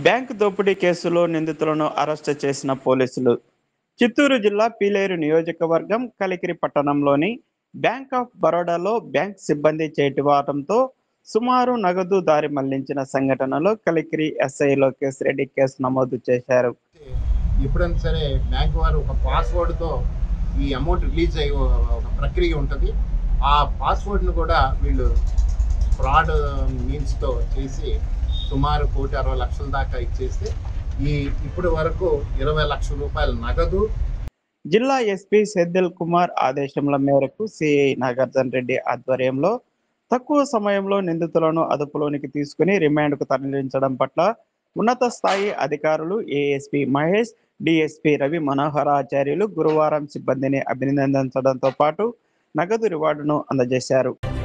bank దోపిడీ కేసులో నిందితులను అరెస్టు చేసిన పోలీసులు చిత్తూరు జిల్లా పీలేరు నియోజకవర్గం కలికిరి పట్టణంలోని బ్యాంక్ ఆఫ్ బరోడాలో బ్యాంక్ సిబ్బంది చేటివాటంతో సుమారు నగదు దారి మళ్లించిన సంఘటనలో కలికిరి ఎస్ఐ లోకేష్ రెడ్డి కేసు నమోదు చేశారు ఎప్పుడైనా సరే బ్యాంక్ వారు ఒక పాస్వర్డ్తో ఈ అమౌంట్ రిలీజ్ అయ్యే ఒక ప్రక్రియ ఉంటుంది ఆ పాస్వర్డ్ను కూడా వీళ్ళు ఫ్రాడ్ మీన్స్తో చేసి సుమారు కోటి అరవై లక్షల దాకా ఇచ్చేస్తే ఈ ఇప్పటి వరకు ఇరవై లక్షల రూపాయల నగదు జిల్లా ఎస్పీ సెద్దిల్ కుమార్ ఆదేశముల మేరకు సిఐ నాగార్జున రెడ్డి ఆధ్వర్యంలో తక్కువ సమయంలో నిందితులను అదుపులోనికి తీసుకుని రిమాండ్కు తరలించడం పట్ల ఉన్నత స్థాయి అధికారులు ఏఎస్పీ మహేష్ డిఎస్పీ రవి మనోహరాచార్యులు గురువారం సిబ్బందిని అభినందించడంతో పాటు నగదు రివార్డును అందజేశారు